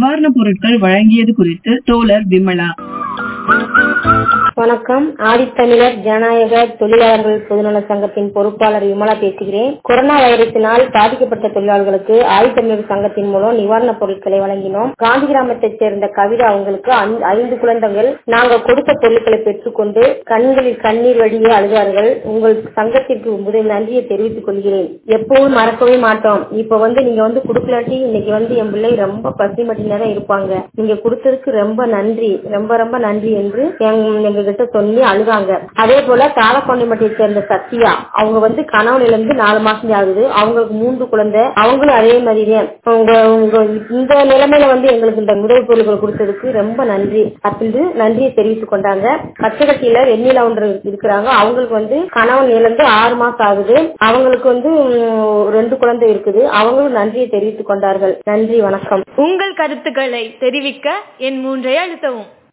நிவாரணப் பொருட்கள் வழங்கியது குறித்து தோழர் விமலா வணக்கம் ஆதித்தமிழர் ஜனநாயக தொழிலாளர்கள் பொதுநல சங்கத்தின் பொறுப்பாளர் விமலா பேசுகிறேன் கொரோனா வைரஸினால் பாதிக்கப்பட்ட தொழிலாளர்களுக்கு ஆதித்தமிழர் சங்கத்தின் மூலம் நிவாரணப் பொருட்களை வழங்கினோம் காந்தி கிராமத்தைச் சேர்ந்த கவிதா அவங்களுக்கு ஐந்து- ஐந்து குழந்தைகள் நாங்க கொடுத்த பொருட்களை பெற்றுக்கொண்டு கண்களில் கண்ணீர் வழியே அழுதார்கள் உங்கள் சங்கத்திற்கு முதல் நன்றியை தெரிவித்துக் கொள்கிறேன் எப்பவும் மறக்கவே மாட்டோம் இப்ப வந்து நீங்க வந்து குடுக்கலாட்டி இன்னைக்கு வந்து என் பிள்ளை ரொம்ப பசி தான் இருப்பாங்க நீங்க கொடுத்ததுக்கு ரொம்ப நன்றி ரொம்ப ரொம்ப நன்றி என்று எங்க எங்க கிட்ட சொல்லி அழுதாங்க அதே போல தாளப்பாண்டிமட்டியை சேர்ந்த சத்யா அவங்க வந்து கணவன் இழந்து நாலு மாசம் ஆகுது அவங்களுக்கு மூன்று குழந்தை அவங்களும் அதே மாதிரிதான் உங்க உங்க இந்த நிலைமையில வந்து எங்களுக்கு இந்த உதவி பொருட்கள் கொடுத்ததுக்கு ரொம்ப நன்றி அப்படின்னு நன்றியை தெரிவித்துக் கொண்டாங்க பச்சைக்கட்டியில வெண்ணிலா ஒன்று இருக்கிறாங்க அவங்களுக்கு வந்து கணவன் இழந்து ஆறு மாசம் ஆகுது அவங்களுக்கு வந்து உம், ரெண்டு குழந்தை இருக்குது அவங்களும் நன்றியை தெரிவித்துக் கொண்டார்கள் நன்றி வணக்கம் உங்கள் கருத்துக்களை தெரிவிக்க என் மூன்றை அழுத்தவும்